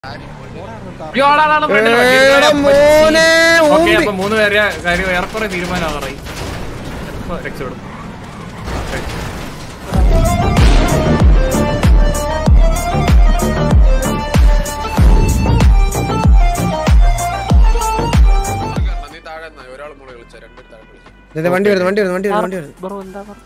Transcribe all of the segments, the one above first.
അയ്യോ, ആളാണ് front ല് വണ്ടി. എടാ മോനെ, ഓക്കേ, ഊമ്പി. അപ്പൊ മൂന്ന് പേരെ കാര്യം ഏറെക്കുറെ തീരുമാനമാകാറായി ഇപ്പൊ രക്ഷപ്പെടും നീ താഴെ നിന്നാ. ഒരാൾ മുകളിൽ കളിച്ച രണ്ടുപേർ താഴെ കളിച്ചു ദേ, ദേ, വണ്ടി വരുന്നു വണ്ടി വരുന്നു വണ്ടി വരുന്നു വണ്ടി വരുന്നു ബ്രോ എന്താ പറ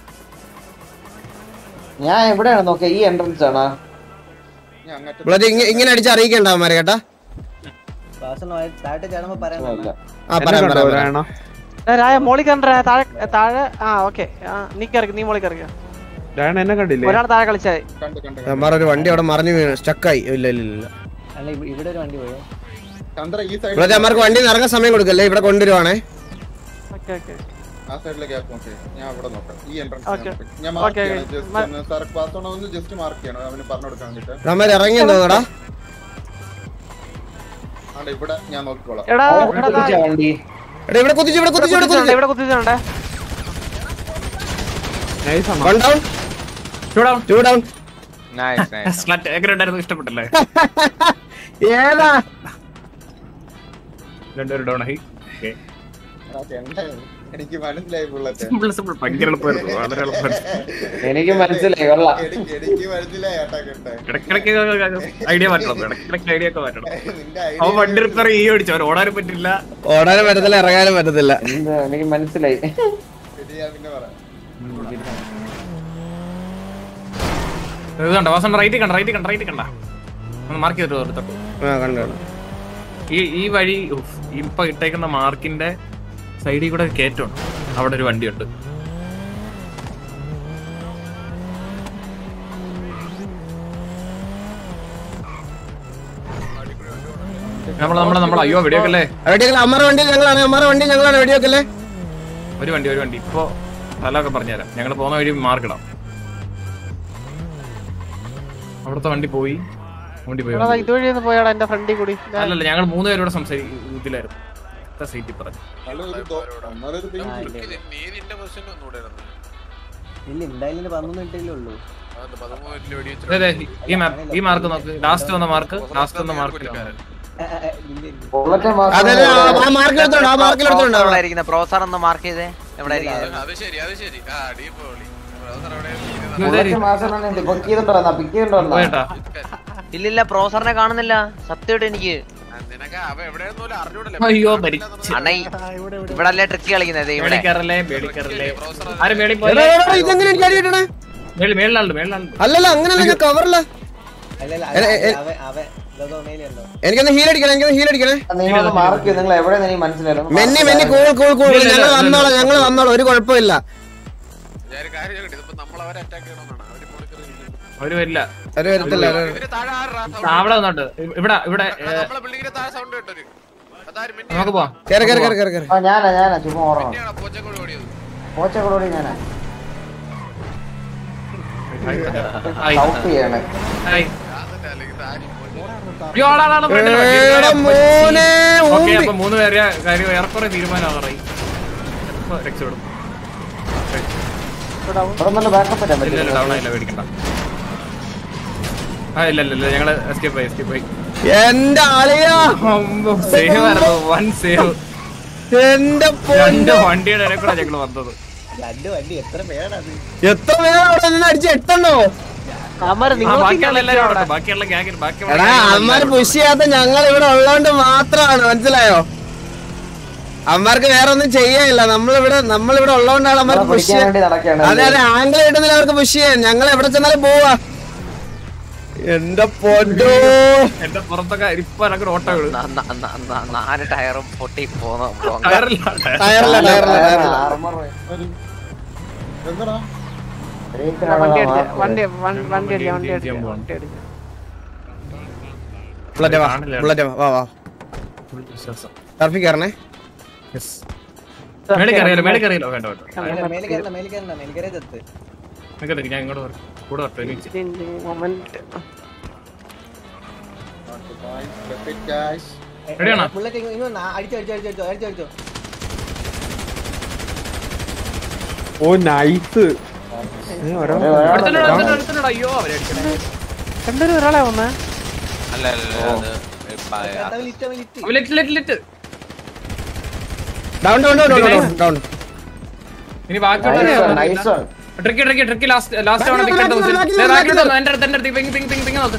ഞാൻ എവിടെയാണ് നോക്കിയ ഈ എൻട്രൻസ് ആണോ ഇവിടെ ഇങ്ങ- ഇങ്ങനെ അടിച്ച് അറിയിക്കണ്ട അവന്മാരെ കേട്ടാ താഴത്തെ ചേർന്നപ്പോ പറയാൻ ഇല്ല. ആ പറയാം പറയാം പറയാം. ഏ, രായ മോളി കണ്ട താഴെ താഴെ ആ ഓക്കെ നീ കയറി നീ മോളി കയറിയ എന്നെ കണ്ടില്ലേ ഒരാൾ താഴെ കളിച്ചായി കണ്ട് കണ്ട് അവന്മാർ ഒരു വണ്ടി അവിടെ മറിഞ്ഞു വീണു സ്റ്റക്കായി ഇല്ല ഇല്ല ഇല്ല അല്ല ഇവ- ഇവിടെ ഒരു വണ്ടി പോയോ ചന്ദ്ര ഈ സൈഡ് ഇവിടെ അവന്മാർക്ക് വണ്ടി ഇറങ്ങാൻ സമയം കൊടുക്കല്ലേ ഇവിടെ കൊണ്ടുവരുവാണേ ഓക്കെ ഓക്കെ ആ സൈഡിലെ ഗ്യാപ്പ് നോക്കി ഞാൻ അവിടെ നോക്കാം ഈ എൻട്രൻസ് Okay. ഞാൻ മാർക്ക് Okay, ചെയ്യണം okay. ജസ്റ്റ് Ma- ഒന്ന് സാർ പാസ് ഓൺ ഒന്ന് ജസ്റ്റ് മാർക്ക് ചെയ്യണം അവന് പറഞ്ഞു കൊടുക്കാൻ വേണ്ടിട്ട് അവന്മാർ ഇറങ്ങി തോന്നടാ ആണ്ട് ഇവിടെ ഞാൻ നോക്കിക്കോളാം എടാ ആ, എടാ ദാ, പിടിച്ച വണ്ടി എടാ ഇവിടെ കുത്തിച്ചു ഇവിടെ ഇവിടെ കുത്തിച്ചു ഇവിടെ കുത്തിച്ചിട്ടുണ്ട്, കുത്തിച്ചു ഇവിടെ കുത്തിച്ചിട്ടുണ്ട് nice one down two down സ്ലറ്റ് എങ്ങനെ ഉണ്ടായിരുന്നു ഇഷ്ടപ്പെട്ടല്ലേ ഏതാ രണ്ടുപേരും ഡൗൺ ആയി എനിക്ക് മനസ്സിലായി ബുള്ളറ്റ് സിമ്പിൾ സിമ്പിൾ ഭയങ്കര എളുപ്പമായിരുന്നു വളരെ എളുപ്പമായിരുന്നു എനിക്ക് മനസ്സിലായി കൊള്ളാം എനിക്ക് എനിക്ക് മനസ്സിലായി ഏട്ടാ കേട്ടെ ഇടയ്ക്കിടയ്ക്ക് ഐഡിയ മാറ്റണം ഇടയ്ക്കിടയ്ക്ക് ഐഡിയ ഒക്കെ മാറ്റണം നിന്റെ അവൻ വണ്ടി റിപ്പയർ ഈ ഓടിച്ചു അവൻ ഓടാനും പറ്റില്ല ഓടാനും പറ്റത്തില്ല ഇറങ്ങാനും പറ്റത്തില്ല എന്ത് എനിക്ക് മനസ്സിലായി ഇത് ഞാൻ പിന്നെ പറയാം ഇത് കണ്ട വാസൻ റൈറ്റ് കണ്ട റൈറ്റ് കണ്ട റൈറ്റ് കണ്ട ഒന്ന് മാർക്ക് ചെയ്തിട്ട് ഒരു തൊട്ട് ആ കണ്ടു കണ്ടു. ഈ ഈ വഴി ഉഫ്, ഇപ്പൊ ഇട്ടേക്കുന്ന മാർക്കിന്റെ സൈഡിൽ കൂടെ ഒരു കയറ്റമുണ്ട് അവിടെ ഒരു വണ്ടിയുണ്ട് നമ്മള് നമ്മള് നമ്മള് അയ്യോ വെടിയൊക്കെ വെടിയൊക്കെ അമ്മയുടെ വണ്ടി ഞങ്ങളാണ് അമ്മയുടെ വണ്ടി ഞങ്ങളാണ് വെടിയൊക്കെ ഒരു വണ്ടി ഒരു വണ്ടി ഇപ്പൊ സ്ഥലമൊക്കെ പറഞ്ഞുതരാം ഞങ്ങൾ പോകുന്ന വഴി മാർക്കിടാം അവിടുത്തെ വണ്ടി പോയി വണ്ടി പോയി എടാ ദാ ഇതുവഴി ഒന്ന് പോയാടാ എന്റെ ഫ്രണ്ടിൽ കൂടി ദാ, അല്ലല്ല ഞങ്ങൾ മൂന്ന് പേരോട് സംസാരിക്കും ഇതിലായിരുന്നു സീറ്റിൽ പറഞ്ഞു നല്ലൊരു ദോ- നല്ലൊരു thing. നീ നിന്റെ പൊസിഷൻ ഒന്നുകൂടെ ഇരുന്ന്. ഇല്ല എന്തായാലും ഇനി പതിനൊന്ന് മിനിറ്റല്ലേ ഉള്ളൂ അതെന്താ പതിമൂന്ന് മിനിറ്റിൽ വെടി വെച്ചിട്ട് അതെ അതെ ഈ മാപ്പ് ഈ മാർക്ക് നോക്ക് ലാസ്റ്റ് വന്ന മാർക്ക് ലാസ്റ്റ് വന്ന മാർക്ക് ആ, ആ, ഇല്ല ഇല്ല ബുള്ളറ്റ് അതെ അതെ, ആ- ആ മാർക്കിൽ എടുത്തോണ്ട് ആ മാർക്കിൽ എടുത്തോണ്ട് എവിടെ പ്രോസർ ഒന്ന് മാർക്ക് ചെയ്തേ എവിടെ അത് ശരി അത് ശരി ആ അടിപൊളി ബ്രദർ അവിടെ ഇരിക്കുന്നത്. ബുള്ളറ്റ് മാസം പിക്ക് ചെയ്തിട്ടുണ്ടോ പിക്ക് ചെയ്തിട്ടുണ്ടോ പോയേട്ടാ ഇല്ലില്ല പ്രോസറിനെ കാണുന്നില്ല സത്യമായിട്ട് എനിക്ക് ആ, നിനക്ക് അവ എവിടെയൊന്നും അറിഞ്ഞൂടല്ലേ അയ്യോ മരിച്ചു അണ്ണ ഇവിടെ അല്ലേ ട്രിക്ക് കളിക്കുന്നത് ഇവിടെ മേളിക്കറല്ലേ മേളിക്കറല്ലേ ആരും മേളി എടാ, പോലെ എടാ, എടാ, ഇതെങ്ങനെ എനിക്ക് അടി കിട്ടണേ മേളി മേളിലാളുണ്ട് മേളിലാളുണ്ട് അല്ലല്ല അങ്ങനല്ല ഞാൻ കവറില്ല അല്ല അല്ല എ- എ- അവ അവ ഇതൊക്കെ മേലെയുണ്ടോ എനിക്കൊന്ന് ഹീൽ അടിക്കണേ എനിക്കൊന്ന് ഹീൽ അടിക്കണേ നിങ്ങളൊന്ന് മാർക്ക് ചെയ്ത് നിങ്ങൾ എവിടെയെന്ന് എനിക്ക് മനസ്സിലായി മെന്നി മെന്നി കൂൾ കൂൾ കൂൾ ഞങ്ങൾ വന്നോളാം ഞങ്ങൾ വന്നോളാം ഒരു കുഴപ്പമില്ല ഞാൻ ഒരു കാര്യം ചോദിക്കട്ടെ ഇതിപ്പോ നമ്മൾ അവരെ അറ്റാക്ക് ചെയ്യണമെന്നാണ് അവര് മോളിക്കറി അവര് വരില്ല ഒരു വരത്തില്ല ഒരു- ഇതിന് താഴെ ആരെടാ sound? ആ, അവിടെ വന്നോട്ട് ഇവിടെ ഇവിടെ ഏ, എടാ, നമ്മളെ ബിൽഡിങ്ങിന് താഴെ സൗണ്ട് കേട്ടൊരു അതാരും മിന്നി നമുക്ക് പോവാം കേറ് കേറ് കേറ് കേറ് കേറ് ആ ഞാനാ ഞാനാ ചുമ്മാ ഓടണം മിന്നിയാണ് പോച്ചക്കോട് ഓടിയത് പോച്ചകളോട് ഞാനാ ആയി, ഔട്ട് ചെയ്യണേ ആയി. അതല്ല അല്ലെങ്കിൽ താരി അയ്യോ, ആളാണ് front ല് വണ്ടി. എടാ മോനെ ഓക്കേ, ഊമ്പി. അപ്പൊ മൂന്ന് പേരെ കാര്യം ഏറെക്കുറെ തീരുമാനമാകാറായി ഇപ്പൊ രക്ഷപ്പെടും ഇവിടെ നല്ല ബാക്കപ്പ് ഇടാൻ ഇല്ല പറ്റില്ല ഡൗൺ ആയില്ല പേടിക്കണ്ട ആ ഇല്ല ഇല്ല ഇല്ല ഞങ്ങള് എസ്കേപ്പ് ആയി എസ്കേപ്പ് ആയി എന്റെ ആളിയാ സേവ് ആയിരുന്നു വൺ സേവ് എന്റെ രണ്ട് പൊന്നോ വണ്ടിയുടെ ഇടയിൽ കൂടെ ഞങ്ങള് വന്നത് രണ്ട് വണ്ടി എത്ര പേരാണ് അത് എത്ര പേരാ അവിടെ നിന്ന് അടിച്ച് എട്ടെണ്ണോ അവന്മാര് ആ, നിങ്ങൾക്ക് ബാക്കിയുള്ള എല്ലാവരും അവിടെ ബാക്കിയുള്ള ഗ്യാങ്ങിൽ ബാക്കിയുള്ള എടാ gang അമ്മാര് എല്ലാവരും പുഷ് ചെയ്യാത്ത ഞങ്ങൾ ഇവിടെ ഉള്ളോണ്ട് മാത്രമാണ് മനസ്സിലായോ അമ്മാർക്ക് വേറെ ഒന്നും ചെയ്യാനില്ല നമ്മളിവിടെ നമ്മളിവിടെ ഉള്ളോണ്ടാണ് അമ്മാർക്ക് പുഷ് പിടിക്കാൻ ചെയ്യാൻ വേണ്ടി നടക്കാണ് അതെ അതെ ആംഗിൾ കിട്ടുന്നില്ല അവർക്ക് പുഷ് ചെയ്യാൻ ഞങ്ങൾ എവിടെ ചെന്നാലും പോവാ എന്റെ പൊന്നോ എന്റെ പുറത്തൊക്കെ ഇപ്പൊ എനിക്ക് ഓട്ടകള് നാല് ടയറും പൊട്ടി പോന്ന ടയറില്ല ടയറില്ല ടയറില്ല ടയറില്ല ആർമർ എന്താടാ വണ്ടി അടിച്ച വണ്ടി വണ്ടി വണ്ടി അടിച്ച വണ്ടി അടിച്ച ചെയ്യാൻ പോവാണ്. വണ്ടി അടിച്ച ബുള്ളറ്റ് വാ കാണില്ല. ബുള്ളറ്റ് വാ വാ വിശ്വാസം ടർഫിൽ കയറണേ യെസ് മേളിൽ കയറിയാലോ മേളിൽ കയറിയാലോ വേണ്ട വേണ്ട മേലെ കയറണ്ട മേലെ കയറണ്ട മേലെ കയറിയ ചത്ത് നിൽക്കട്ടെ ഞാൻ ഇങ്ങോട്ട് വരാം. കൂടെ വരട്ടെ എനിക്ക് മൊമെന്റ് ഗായ്സ് Ready ആണോ? ബുള്ളറ്റ് ഇങ്ങ് വന്ന് അടിച്ചോ അടിച്ചോ അടിച്ചോ അടിച്ചോ അടിച്ചോ ഓ നൈസ് എടുത്തിട്ടുണ്ട്, എടുത്തിട്ടുണ്ട്, എടുത്തിട്ടുണ്ട്. അയ്യോ അവരെ അടിക്കണേ രണ്ടുപേരും ഒരാളെ വന്നേ അല്ല അല്ല അല്ല, അത് ഇപ്പ- ലിറ്റ് അവൻ ലിറ്റ് അവൻ lit lit lit down down down down down ഇനി നൈസ് ബാക്കിയുള്ള nice tricky tricky tricky last last ആണ് ബാക്കി പിക്ക് ബാക്കി എടുത്തത് ബാക്കി ദേ, ബാക്കി ബാക്കി എടുത്തോ, എന്റെ അടുത്ത് എന്റെ അടുത്ത് പിങ് പിങ് പിങ് പിങ് നോക്ക്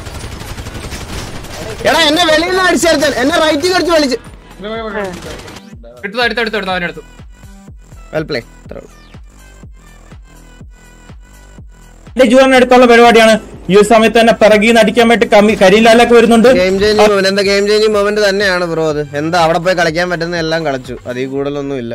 എടാ എന്നെ വെളിയിൽ നിന്ന് അടിച്ചെടുത്തൻ എന്നെ റൈറ്റിൽ കടിച്ച് വലിച്ച് എടുത്തോ എടുത്തോ എടുത്തോ എടുത്തോ അവനെടുത്തു വെൽ പ്ലേ അത്രേ ഉള്ളൂ അടുത്തുള്ള പരിപാടിയാണ് ഈ ഒരു സമയത്ത് തന്നെ പിറകിൽ നിന്ന് അടിക്കാൻ വേണ്ടി കമ്മി കരിയിലാലൊക്കെ വരുന്നുണ്ട് ഗെയിം ചേഞ്ചിങ് മൊമെന്റ് എന്താ ഗെയിം ചേഞ്ചിങ് മൊമെന്റ് തന്നെയാണ് ബ്രോ അത് എന്താ അവിടെ പോയി കളിക്കാൻ പറ്റുന്ന എല്ലാം കളിച്ചു അതിൽ കൂടുതലൊന്നും ഇല്ല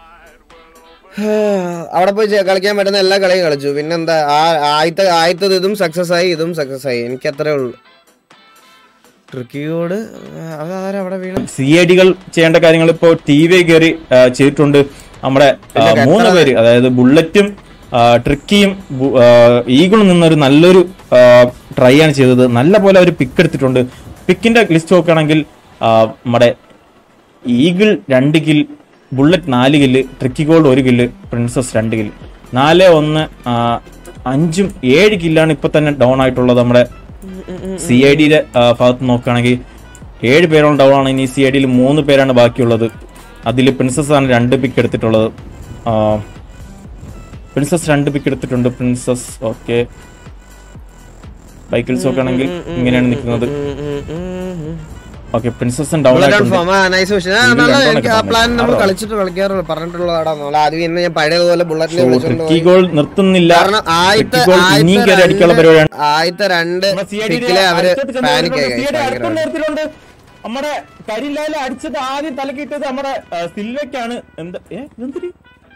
അവിടെ പോയി ചെ- കളിക്കാൻ പറ്റുന്ന എല്ലാ കളിയും കളിച്ചു പിന്നെന്താ ആ ആദ്യത്തെ ആദ്യത്തത് ഇതും സക്സസ് ആയി ഇതും സക്സസ് ആയി എനിക്ക് അത്രേ ഉള്ളൂ ട്രിക്കിയോട് അതാരാ അവിടെ വീണ സി ഐ ഡികൾ ചെയ്യേണ്ട കാര്യങ്ങൾ ഇപ്പോൾ ടി വി കയറി ആ, ചെയ്തിട്ടുണ്ട് നമ്മുടെ ആ, ഇല്ല, മൂന്ന് എത്ര- പേര് അതായത് ബുള്ളറ്റും ആ, ട്രിക്കിയും ബു- ആ, ഈഗിളും നിന്നൊരു നല്ലൊരു ട്രൈ ആണ് ചെയ്തത് നല്ല പോലെ അവർ പിക്ക് എടുത്തിട്ടുണ്ട് പിക്കിന്റെ ലിസ്റ്റ് നോക്കുകയാണെങ്കിൽ ആ, നമ്മുടെ ഈഗിൾ രണ്ട് കിൽ ബുള്ളറ്റ് നാല് കില്ല് ട്രിക്കി ഗോൾഡ് ഒരു കില്ല് പ്രിൻസസ് രണ്ട് കില്ല് നാല് ഒന്ന് ആ, അഞ്ചും ഏഴ് കില്ലാണ് ഇപ്പൊ തന്നെ ഡൗൺ ആയിട്ടുള്ളത് നമ്മുടെ സി ഐ ഡിയുടെ ഭാഗത്ത് നോക്കുകയാണെങ്കിൽ ഏഴ് പേരോളം ഡൗൺ ആണ് ഇനി സി ഐ ഡിയിൽ മൂന്ന് പേരാണ് ബാക്കിയുള്ളത് അതിൽ പ്രിൻസസ് ആണ് രണ്ട് പിക്ക് എടുത്തിട്ടുള്ളത് ആ, പ്രിൻസസ് രണ്ട് പിക്ക് എടുത്തിട്ടുണ്ട് പ്രിൻസസ് ഓക്കെ ബൈക്കിൽസ് നോക്കുകയാണെങ്കിൽ ഇങ്ങനെയാണ് നിൽക്കുന്നത് ഓക്കെ പ്രിൻസസ് ഡൗൺ ആയിട്ടുണ്ട് നൈസ് ക്വസ്റ്റ്യൻ ഇതിൽ നല്ല രണ്ടെണ്ണം എനിക്ക് ആ ഒക്കെ പ്ലാൻ നമ്മൾ പറഞ്ഞിട്ടുണ്ട്. കളിച്ചിട്ട് കളിക്കാറുള്ളൂ പറഞ്ഞിട്ടുള്ളതാടാ നമ്മൾ ആദ്യം ഇന്ന് ഞാൻ പഴയതുപോലെ ബുള്ളറ്റിനെ വിളിച്ചോണ്ട് ട്രിക്കി പോയി ഗോൾ നിർത്തുന്നില്ല കാരണം ആദ്യത്തെ ട്രിക്കി ഗോൾ ഇനിയും കയറി അടിക്കാനുള്ള പരിപാടിയാണ് ആദ്യത്തെ രണ്ട് നമ്മുടെ CID യുടെ പിക്കിലെ അവര് അടുത്തോട്ട് ചെന്ന് പാനിക് ആയി CID guys, അടുത്തോട്ട് ഭയങ്കരമായിട്ട്. നിർത്തിയിട്ടുണ്ട്. നമ്മുടെ കരിലാല അടിച്ചത് ആദ്യം തലക്കിട്ടത് നമ്മുടെ ആ, സിൽവയ്ക്കാണ് എന്താ ഏ എന്തിരി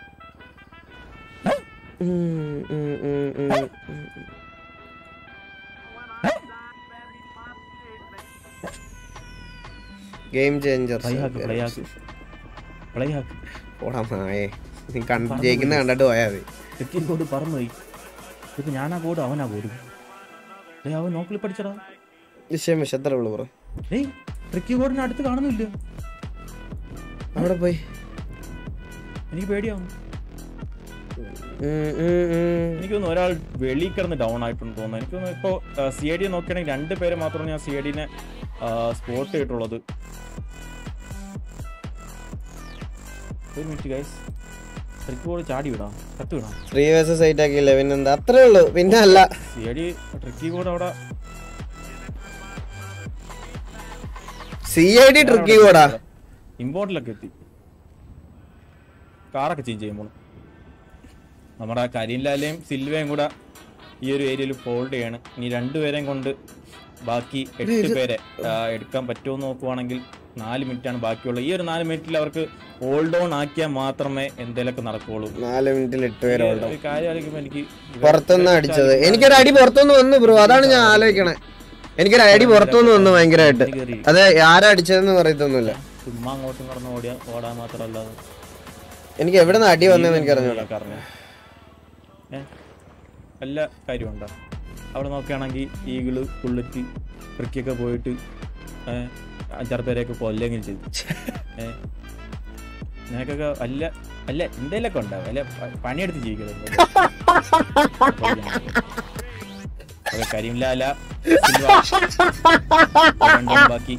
ഉം, ഉം, ഉം, ഉം. ഗെയിം ചേഞ്ചർ പ്ലേ ആക്ക് പ്ലേ ആക്ക് പ്ലേ ആക്ക് ഓടാ മായേ നീ കണ്ട് ജയിക്കുന്ന കണ്ടിട്ട് പോയാ മതി ട്രിക്കി കോഡ് പറന്നു പോയി ഇപ്പൊ ഞാനാ കോഡ് അവനാ കോഡ് ഏ അവൻ നോക്കിൽ പഠിച്ചടാ വിഷയം വിഷത്രേ ഉള്ളു ബ്രോ ഏയ് ട്രിക്കി കോഡിന് അടുത്ത് കാണുന്നില്ല അവിടെ പോയി എനിക്ക് പേടിയാവും ഉം, ഉം, ഉം. എനിക്ക് തോന്നുന്നു ഒരാൾ വെളിയിൽ കിടന്ന് ഡൗൺ ആയിട്ടുണ്ട് തോന്നുന്നു എനിക്ക് തോന്നുന്നു ഇപ്പോൾ സി ഐ ഡി നോക്കുകയാണെങ്കിൽ രണ്ട് പേര് മാത്രമാണ് ഞാൻ സി ഐ ഡിനെ സ്പോട്ട് ചെയ്തിട്ടുള്ളത് ഒരു മിനിറ്റ് ഗൈസ് ട്രിക്കോട് ചാടി വിടാം കത്ത് വിടാം ത്രീ വേഴ്സസ് എയ്റ്റ് ആക്കിയില്ല പിന്നെന്താ അത്രേ ഉള്ളൂ പിന്നെ അല്ല C I D tricky code അവിടെ സി ഐ ഡി ട്രിക്കി കൂടാ ഇമ്പോർട്ടിലൊക്കെ എത്തി കാറൊക്കെ ചേഞ്ച് ചെയ്യുമ്പോൾ നമ്മുടെ കരിൻലാലയും സിൽവയും കൂടെ ഈ ഒരു ഏരിയയിൽ ഫോൾഡ് ചെയ്യാണ് ഇനി രണ്ടുപേരെയും കൊണ്ട് ബാക്കി എട്ട് പേരെ ആ, എടുക്കാൻ പറ്റുമോ എന്ന് നോക്കുവാണെങ്കിൽ നാല് മിനിറ്റ് ആണ് ബാക്കിയുള്ളത് ഈ ഒരു നാല് മിനിറ്റിൽ അവർക്ക് ഹോൾഡ് ഓൺ ആക്കിയാൽ മാത്രമേ എന്തെങ്കിലുമൊക്കെ നടക്കുകയുള്ളൂ നാല് മിനിറ്റിൽ എട്ട് പേരുണ്ടോ ഒരു കാര്യം ആലോചിക്കുമ്പോൾ എനിക്ക് പുറത്തുനിന്ന് അടിച്ചത് എനിക്കൊരു അടി പുറത്തുനിന്ന് വന്നു ബ്രോ അതാണ് ഞാൻ ആലോചിക്കണേ എനിക്കൊരു അടി പുറത്തുനിന്ന് വന്നു ഭയങ്കരമായിട്ട് കേറി. അത് ആരാ അടിച്ചതെന്ന് പറയത്തൊന്നുമില്ല ചുമ്മാ അങ്ങോട്ടും കടന്ന് ഓടിയാ ഓടാൻ മാത്രമല്ലാതെ എനിക്ക് എവിടെ നിന്ന് അടി വന്നതെന്ന് എനിക്ക് അറിഞ്ഞൂടാ കാരണം ഏ എല്ലാ കാര്യമുണ്ടോ അവിടെ നോക്കുകയാണെങ്കിൽ ഈഗിള് ബുള്ളറ്റ് ട്രിക്കൊക്കെ പോയിട്ട് ഏ, അഞ്ചാറ് പേരെയൊക്കെ കൊല്ലെങ്കിലും ചെയ്തു ഏ നിനക്കൊക്കെ അല്ല അല്ല എന്തേലൊക്കെ ഉണ്ടാവും അല്ല പ- പണിയെടുത്ത് ജീവിക്കുന്നത് അതെ കരിംലാല സിൽവ, രണ്ടും ബാക്കി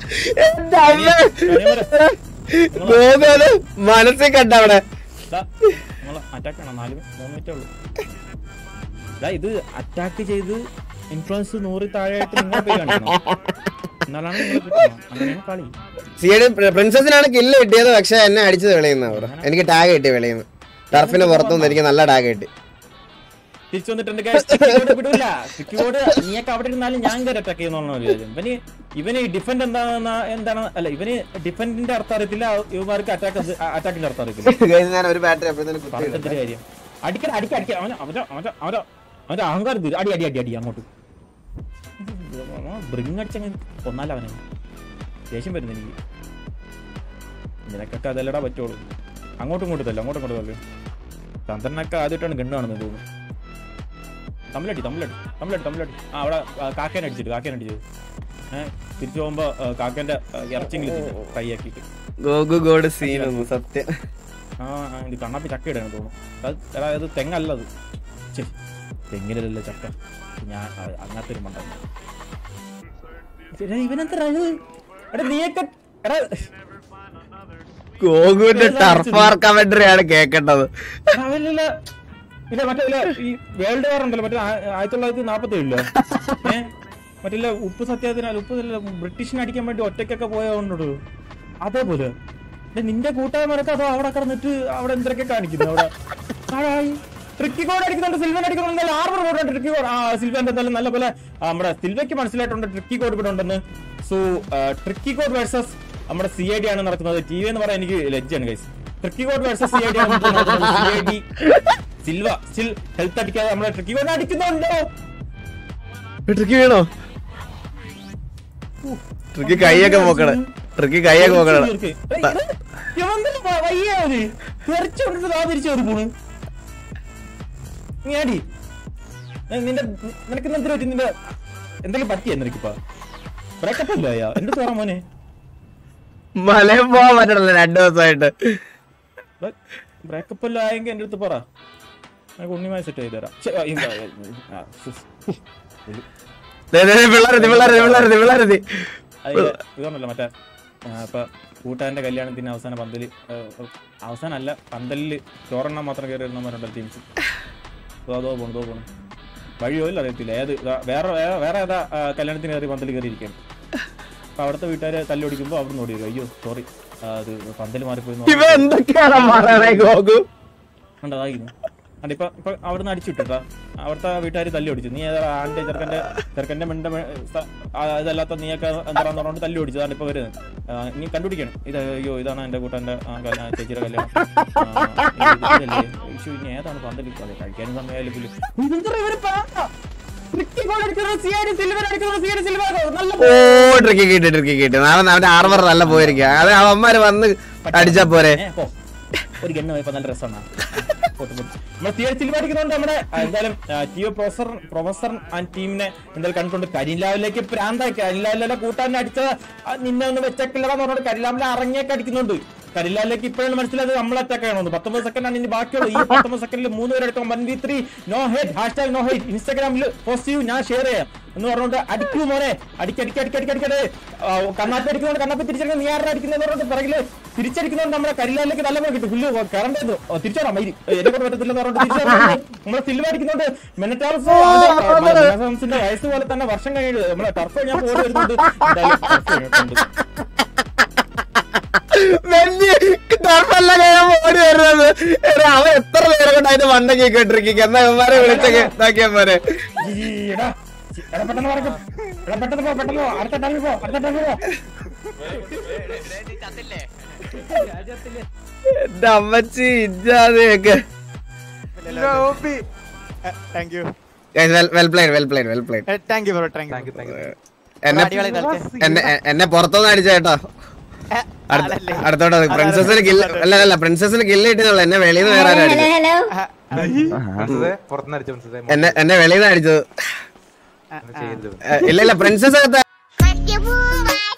ഗോപത് മനസ്സിൽ കണ്ട അവിടെ അറ്റാക്ക് ആണോ നാല് മൂന്ന് മിനിറ്റേ ഉള്ളൂ ദാ ഇത് അറ്റാക്ക് ചെയ്ത് ഇൻഫ്ലുവൻസ് നൂറ് താഴെയായിട്ട് നിങ്ങൾ പോയി കാണിക്കണം എന്നാലാണ് നിങ്ങൾ കിട്ടണം അങ്ങനെയാണ് കളി സി ഐ ഡി പ്രിൻസസിനാണ് കില്ല് കിട്ടിയത് പക്ഷെ എന്നെ അടിച്ചത് വെളിയുന്ന അവിടെ എനിക്ക് ടാഗ് കിട്ടി വെളിയുന്നു ടർഫിന് പുറത്തുനിന്ന് എനിക്ക് നല്ല ടാഗ് കിട്ടി തിരിച്ചു വന്നിട്ടുണ്ട് guys. സ്റ്റിക്കിബോർഡ് വിടൂല സ്റ്റിക്കിബോർഡ് നീയൊക്കെ അവിടെ ഇരുന്നാലും ഞാൻ കയറി അറ്റാക്ക് ചെയ്യുന്നുള്ള ഇവന് ഇവന് ഡിഫൻഡ് എന്താണെന്ന എന്താണ് അല്ല ഇവന് ഡിഫൻഡിന്റെ അർത്ഥം അറിയത്തില്ല ഇവന്മാർക്ക് അറ്റാക്ക് അറ്റാക്കിന്റെ അർത്ഥം അറിയത്തില്ല Guys, ഞാൻ ഒരു ബാറ്ററി അപ്പോഴത്തേന് കുത്തി പറഞ്ഞിട്ട് കാര്യം അടിക്കട അടിക്ക അടിക്ക അവന് അവന്റെ അവന്റെ അവന്റെ അവന്റെ അഹങ്കാരം തീരും അടി അടി അടി അടി അങ്ങോട്ട് ബ്രിങ് അടിച്ചങ്ങ് കൊന്നാല അവനെ ദേഷ്യം വരുന്നു എനിക്ക് നിനക്കൊക്കെ അതല്ലടാ പറ്റുള്ളൂ അങ്ങോട്ടും ഇങ്ങോട്ടും തല്ല അങ്ങോട്ടും ഇങ്ങോട്ടും തല്ലേ ചന്ദ്രനൊക്കെ ആദ്യമായിട്ടാണ് ഗണ്ണ് കാണുന്നത് തോന്നുന്നു തമ്മിലടി തമ്മിലടി തമ്മിലടി തമ്മിലടി ആ അവിടെ ആ, കാക്കേനെ അടിച്ചിട്ട് കാക്കേനെ അടിച്ചത് ഏഹ് തിരിച്ചു പോകുമ്പോ ആ, കാക്കേന്റെ ഇറച്ചിങ്ങിൽ കൈയാക്കിയിട്ട് ഗോഗു ഗോഡ് സീൻ ഒന്ന് സത്യം ആ ആ, ഇത് കണ്ണാപ്പി ചക്ക ഇടാണ് തോന്നുന്നു അത് എടാ അത് തെങ്ങല്ല അത് ഛെ, തെങ്ങിലല്ലേ ചക്ക ഞാൻ ആ, അങ്ങനത്തെ ഒരു മണ്ട എടാ, ഇവനെന്താ ഇത്? എടാ നീയൊക്കെ എടാ ഗോകുവിന്റെ ടർഫ് വാർ കമന്ററി ആണ് കേക്കേണ്ടത് എടാ, അവനില്ല ഇല്ല മറ്റേ ഇല്ല ഈ വേൾഡ് വാർ ഉണ്ടല്ലോ മറ്റേ ആ- ആയിരത്തി തൊള്ളായിരത്തി നാപ്പത്തി ഏഴിലോ ഏഹ് മറ്റില്ല ഉപ്പ് സത്യാഗ്രഹം ഉപ്പ് ഇല്ല, ബ്രിട്ടീഷിനെ അടിക്കാൻ വേണ്ടി ഒറ്റയ്ക്കൊക്കെ പോയതുകൊണ്ടോ അതേപോലെ എടാ, നിന്റെ കൂട്ടുകാരന്മാരൊക്കെ അതോ അവിടെ കിടന്നിട്ട് അവിടെ എന്തൊക്കെ കാണിക്കുന്നു അവിടെ ട്രിക്കി കോഡ് അടിക്കുന്നുണ്ട് സിൽവൻ അടിക്കുന്നുണ്ട് ആർമർ കോഡ് ട്രിക്കി കോഡ് ആ സിൽവന്റെ എന്തായാലും നല്ല പോലെ ആ, നമ്മുടെ സിൽവയ്ക്ക് മനസ്സിലായിട്ടുണ്ട് ട്രിക്കി കോഡ് ഇവിടെ ഉണ്ടെന്ന് സോ ട്രിക്കി കോഡ് വേഴ്സസ് നമ്മുടെ സി ഐ ഡി ആണ് നടക്കുന്നത് ടി വി എന്ന് പറയാൻ എനിക്ക് ലജ്ജയാണ് guys tricky code versus C I D ആണ് നടക്കുന്നത് C I D silver still health അടിക്കാതെ നമ്മളെ ട്രിക്കി കോഡ് അടിക്കുന്നുണ്ടോ ട്രിക്കി വീണോ ട്രിക്കി കൈയൊക്കെ പോക്കണ ട്രിക്കി കൈയൊക്കെ പോക്കണ നിന്റെ നിനക്ക് എന്തിനു പറ്റി നിന്റെ എന്തെങ്കിലും പറ്റിയ നിനക്കിപ്പോ ബ്രേക്കപ്പ് അല്ല അയ്യാ എന്റെ തോറ മോനെ മലയും പോവാൻ പറ്റണല്ലോ രണ്ടു ദിവസമായിട്ട് ബ്രേക്കപ്പ് എല്ലാം ആയെങ്കിൽ എന്റെ അടുത്ത് പറ നിനക്ക് ഉണ്ണിമായി സെറ്റ് ചെയ്ത് തരാം ശ്ശെ, ആ, ഈ, ആ, ഉഫ്. പിള്ളേരതി പിള്ളേരതി പിള്ളേരതി പിള്ളേരതി അത് ഇതാണല്ലോ മറ്റേ ആ, ഇപ്പൊ കൂട്ടുകാരന്റെ കല്യാണത്തിന് അവസാന പന്തല് ആ, അവസാനം അല്ല പന്തലില് ചോറെണ്ണം മാത്രം കയറി വരുന്നവരുണ്ടല്ലോ ടീംസ് അതോ പോണു അതോ പോണു വഴിയോ ഇല്ല അറിയത്തില്ല ഏത് ഇതാ വേറെ വേറെ- വേറെ ഏതാ ആ, കല്യാണത്തിന് കയറി പന്തൽ കയറി ഇരിക്കുകയാണ് അപ്പൊ അവിടുത്തെ വീട്ടുകാരെ തല്ലൊടിക്കുമ്പോ അവിടെ നിന്ന് ഓടി വരും. അയ്യോ സോറി അത് പന്തൽ മാറിപ്പോയി എന്ന് ഇവ എന്തൊക്കെയാണ് പറയണേ ഗോകു ഉണ്ടതായിരുന്നു അല്ല ഇപ്പൊ ഇപ്പൊ അവിടുന്ന് അടിച്ചു വിട്ടിട്ടാ അവിടുത്തെ വീട്ടുകാർ തല്ലി ഓടിച്ചു നീ ഏതാ ആന്റെ ചെറുക്കന്റെ ചെറുക്കന്റെ മിണ്ട മെ- സ- ആ, ഇതല്ലാത്ത നീയൊക്കെ എന്താണെന്ന് പറഞ്ഞുകൊണ്ട് തല്ലി ഓടിച്ചു അതാണ് ഇപ്പൊ വരുന്നത് ആ, നീ കണ്ടുപിടിക്കണം ഇത് അയ്യോ ഇതാണ് എന്റെ കൂട്ടന്റെ ആ, കല്യാ- ചേച്ചിയുടെ കല്യാണം ആ, ഇത് ഇതല്ലേ? ഇശ്ശോ, ഇനി ഏതാണ് പന്തല് അതെ കഴിക്കാനും സമയമായാലും പുല്ല്. ഇതെന്താ ഇവര് പറ? ക്രിക്കറ്റ് ബോൾ അടിക്കുന്നത് CID സിൽവർ അടിക്കുന്നത് CID സിൽവർ. നല്ല ഓ ട്രിക്കി കിട്ടി ട്രിക്കി കിട്ടി അവൻ അവന്റെ ആർമർ നല്ല പോയിരിക്കുക അത് അവന്മാര് വന്ന് അടിച്ചാ പോരെ ഏ, പോ. ഒരു ഗണ്ണ് പോയപ്പോ നല്ല രസമാണ് നമ്മൾ തിയേറ്റർ സിനിമ അടിക്കുന്നുണ്ട് നമ്മുടെ ആ, എന്തായാലും ടിയോ പ്രൊഫസർ പ്രൊഫസർ ആൻഡ് ടീമിനെ എന്തായാലും കണ്ടുകൊണ്ട് കരിലാവിലേക്ക് പ്രാന്തായി കരിലാവിലെ കൂട്ടാൻ അടിച്ചത് ആ, നിന്നെ ഒന്ന് വെച്ചേക്കില്ലെന്ന് പറഞ്ഞോണ്ട് കരിലാവിലെ അറങ്ങിയൊക്കെ അടിക്കുന്നുണ്ട് കരിലാലിലേക്ക് ഇപ്പോഴാണ് മനസ്സിലായത് നമ്മൾ അറ്റാക്ക് ചെയ്യണമെന്ന് പത്തൊമ്പത് സെക്കൻഡ് ആണ് ഇനി ബാക്കിയുള്ളത് ഈ പത്തൊമ്പത് സെക്കൻഡിൽ മൂന്ന് പേരെടുക്കാം one V three no head hashtag no head ഇൻസ്റ്റാഗ്രാമിൽ പോസ്റ്റ് ചെയ്യൂ ഞാൻ ഷെയർ ചെയ്യാം എന്ന് പറഞ്ഞുകൊണ്ട് അടിക്കൂ മോനെ അടിക്ക് അടിക്ക് അടിക്ക് അടിക്ക് അടിക്കട്ടെ കണ്ണാപ്പി അടിക്കുന്നതുകൊണ്ട് കണ്ണാപ്പി തിരിച്ചടിക്കുന്നത് നീ ആരുടെ അടിക്കുന്നത് പറഞ്ഞിട്ട് പിറകില് തിരിച്ചടിക്കുന്നതുകൊണ്ട് നമ്മുടെ കരിലാലിലേക്ക് നല്ല പോലെ കിട്ടും പുല്ല് കറണ്ട് തിരിച്ചോടാം മൈരി എന്നെ കൊണ്ട് പറ്റത്തില്ലെന്ന് പറഞ്ഞിട്ട് തിരിച്ചോടാം നമ്മളെ സിൽവ അടിക്കുന്നുണ്ട് മെനറ്റാറസിന്റെ വയസ്സ് പോലെ തന്നെ വർഷം കഴിഞ്ഞിട്ട് നമ്മളെ ടർഫ് ഞാൻ പോയി വരുന്നുണ്ട് എന്തായാലും turf കഴിഞ്ഞിട്ടുണ്ട്. വലിയ ടർഫല്ല കഴിയുമ്പോ ഓടി വരുന്നത് എടാ, അവൻ എത്ര നേരം കൊണ്ട് അതിന്റെ മണ്ടയ്ക്ക് കേട്ടിരിക്കുക എന്നാ ഇവന്മാരെ വിളിച്ചൊക്കെ ഇതാക്കിയാ പോരെ ഈ എടാ, ചി- എടാ പെട്ടെന്ന് പറക്കും എടാ പെട്ടെന്ന് പോ പെട്ടെന്ന് പോ അടുത്ത ടൈമിൽ പോ അടുത്ത ടൈമിൽ പോ എന്റെ അമ്മച്ചി ഇജാതെയൊക്കെ thank you well played well played well played thank you bro thank you thank you എന്നെ അടിപൊളി കളിച്ചേ. എന്നെ എന്നെ പുറത്തുനിന്ന് അടിച്ച കേട്ടോ അടുത്തോട്ട് പ്രിൻസസിന് കില്ല് അല്ല അല്ല പ്രിൻസസിന് കില്ല് കിട്ടിയതുള്ളൂ എന്നെ വെളിയിൽ നിന്ന് വേറെ ആരും അടിച്ചത് എന്നെ എന്നെ വെളിയിൽ നിന്ന് അടിച്ചത് ഏ, ഇല്ല ഇല്ല പ്രിൻസസ് അകത്ത് Let's get